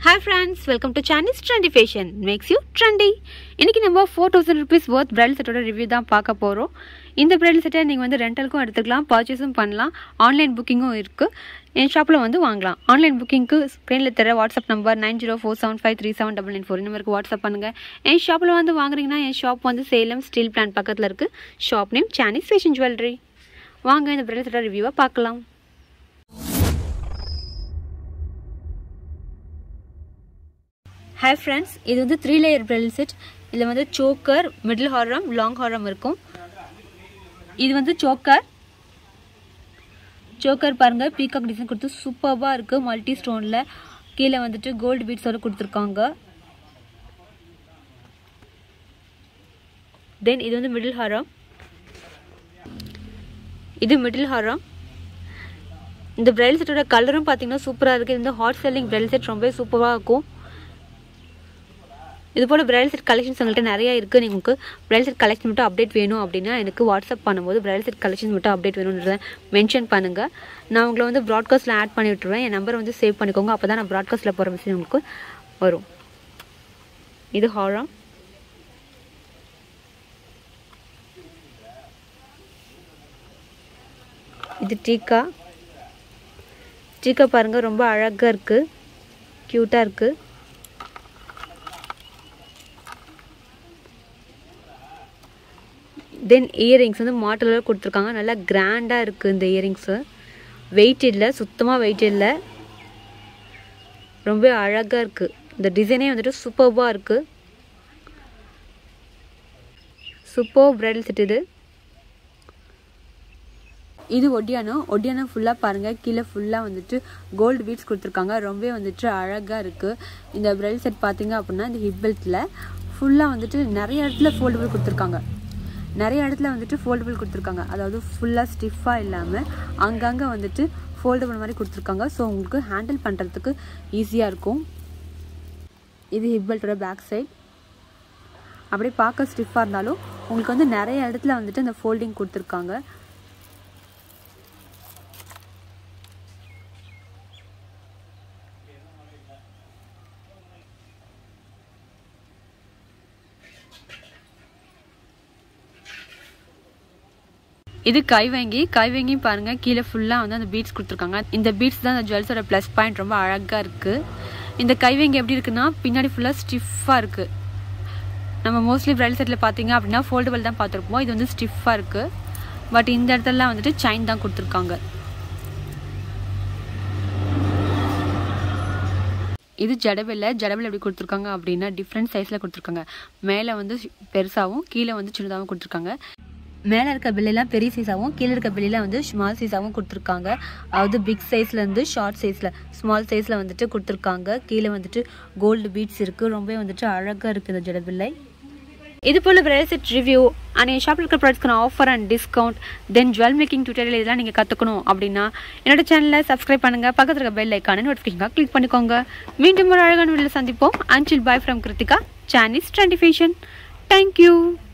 hi friends welcome to Chani's trendy fashion makes you trendy இன்றைக்கி நம்ம four thousand rupees worth bridal செட்டோட review தான் பார்க்க போகிறோம் இந்த பிரைடல் செட்டை நீங்கள் வந்து ரெண்டலுக்கும் எடுத்துக்கலாம் பர்ச்சேஸும் பண்ணலாம் ஆன்லைன் புக்கிங்கும் இருக்குது என் ஷாப்பில் வந்து வாங்கலாம் ஆன்லைன் புக்கிங்க்கு ஸ்க்ரீனில் தர WhatsApp number nine zero four seven five three seven double nine four நம்பருக்கு வாட்ஸ்அப் பண்ணுங்கள் என் ஷாப்பில் வந்து வாங்குறீங்கன்னா என் ஷாப் வந்து சேலம் ஸ்டீல் பிளான்ட் பக்கத்தில் இருக்குது shop name Chani's fashion jewellery வாங்க இந்த பிரைடல் செட்டோட ரிவ்யூவை பார்க்கலாம் ஹாய் ஃப்ரெண்ட்ஸ் இது வந்து த்ரீ லேயர் பிரைடல் செட் இதில் வந்து சோக்கர் மிடில் ஹாரம் லாங் ஹாரம் இருக்கும் இது வந்து சோக்கர் சோக்கர் பாருங்கள் பீகாக் டிசைன் கொடுத்து சூப்பராக இருக்குது மல்டி ஸ்டோனில் கீழே வந்துட்டு கோல்டு பீட்ஸோடு கொடுத்துருக்காங்க தென் இது வந்து மிடில் ஹாரம் இது மிடில் ஹாரம் இந்த பிரைடல் செட்டோட கலரும் பார்த்தீங்கன்னா சூப்பராக இருக்குது இது வந்து ஹாட் செல்லிங் பிரைடல் செட் ரொம்பவே சூப்பராக இருக்கும் இது போல் பிரைடல் செட் கலெக்ஷன்ஸ் உங்கள்கிட்ட நிறையா இருக்குது நீங்கள் உங்களுக்கு பிரைடல் செட் கலெக்ஷன் மட்டும் அப்டேட் வேணும் அப்படின்னா எனக்கு வாட்ஸ்அப் பண்ணும்போது பிரைடல் செட் கலெக்ஷன் மட்டும் அப்டேட் வேணுன்றதை மென்ஷன் பண்ணுங்கள் நான் உங்களை வந்து ப்ராட்காஸ்ட்டில் ஆட் பண்ணி விட்டுருவேன் என் நம்பரை வந்து சேவ் பண்ணிக்கோங்க அப்போ தான் நான் ப்ராட்காஸ்ட்டில் போகிற மெசேஜ் உங்களுக்கு வரும் இது ஹாரம் இது டீக்கா டீக்கா பாருங்கள் ரொம்ப அழகாக இருக்குது க்யூட்டாக இருக்குது தென் இயரிங்ஸ் வந்து மாட்டலில் கொடுத்துருக்காங்க நல்லா கிராண்டாக இருக்குது இந்த இயரிங்ஸு வெயிட் இல்லை சுத்தமாக வெயிட் இல்லை ரொம்ப அழகாக இருக்குது இந்த டிசைனே வந்துட்டு சூப்பர்பாக இருக்குது சூப்பர் பிரைடல் செட் இது இது ஒட்டியானம் ஒட்டியானம் ஃபுல்லாக பாருங்கள் கீழே ஃபுல்லாக வந்துட்டு கோல்டு பீட்ஸ் கொடுத்துருக்காங்க ரொம்பவே வந்துட்டு அழகாக இருக்குது இந்த பிரைடல் செட் பார்த்தீங்க அப்படின்னா இந்த ஹிப் பெல்ட்டில் ஃபுல்லாக வந்துட்டு நிறைய இடத்துல ஃபோல்டபுள் கொடுத்துருக்காங்க நிறைய இடத்துல வந்துட்டு ஃபோல்டபுள் கொடுத்துருக்காங்க அதாவது ஃபுல்லாக ஸ்டிஃபாக இல்லாமல் அங்கங்கே வந்துட்டு ஃபோல்டபுள் மாதிரி கொடுத்துருக்காங்க ஸோ உங்களுக்கு ஹேண்டில் பண்ணுறதுக்கு ஈஸியாக இருக்கும் இது ஹிப் பெல்ட்டோட பேக் சைட் அப்படியே பார்க்க ஸ்டிஃபாக இருந்தாலும் உங்களுக்கு வந்து நிறைய இடத்துல வந்துட்டு அந்த ஃபோல்டிங் கொடுத்துருக்காங்க இது கைவங்கி கைவங்கி பாருங்க கீழே ஃபுல்லாக வந்து அந்த பீட்ஸ் கொடுத்துருக்காங்க இந்த பீட்ஸ் தான் அந்த ஜுவல்ஸோட ப்ளஸ் பாயிண்ட் ரொம்ப அழகாக இருக்குது இந்த கைவங்கி எப்படி இருக்குன்னா பின்னாடி ஃபுல்லாக ஸ்டிஃபாக இருக்குது நம்ம மோஸ்ட்லி பிரைடல் செட்டில் பார்த்தீங்க அப்படின்னா ஃபோல்டபுள் தான் பார்த்துருப்போம் இது வந்து ஸ்டிஃபாக இருக்குது பட் இந்த இடத்துலலாம் வந்துட்டு செயின் தான் கொடுத்துருக்காங்க இது ஜடபில் ஜடபில் எப்படி கொடுத்துருக்காங்க அப்படின்னா டிஃப்ரெண்ட் சைஸில் கொடுத்துருக்காங்க மேலே வந்து பெருசாகவும் கீழே வந்து சின்னதாகவும் கொடுத்துருக்காங்க மேலே இருக்க பில்லைலாம் பெரிய சைஸாகவும் கீழே இருக்க பில்லிலாம் வந்து ஸ்மால் சைஸாகவும் கொடுத்துருக்காங்க அதாவது பிக் சைஸ்லேருந்து ஷார்ட் சைஸில் ஸ்மால் சைஸில் வந்துட்டு கொடுத்துருக்காங்க கீழே வந்துட்டு கோல்டு பீட்ஸ் இருக்குது ரொம்ப வந்துட்டு அழகாக இருக்குது இந்த ஜடபில்லை இது போல் பிரைடல் செட் ரிவ்யூ அண்ட் என் ஷாப்பில் இருக்கிற ப்ராடக்ட்ஸ்க்கான offer and discount then jewel making tutorial இதெல்லாம் நீங்கள் கற்றுக்கணும் அப்படின்னா என்னோட சேனலில் சப்ஸ்கிரைப் பண்ணுங்கள் பக்கத்தில் இருக்க பெல் ஐக்கான நோட்டிஃபிகேஷனாக கிளிக் பண்ணிக்கோங்க மீண்டும் ஒரு அழகான வீடியோவில் சந்திப்போம் அன்சில் bye from Kiruthika Chani's trendy fashion thank you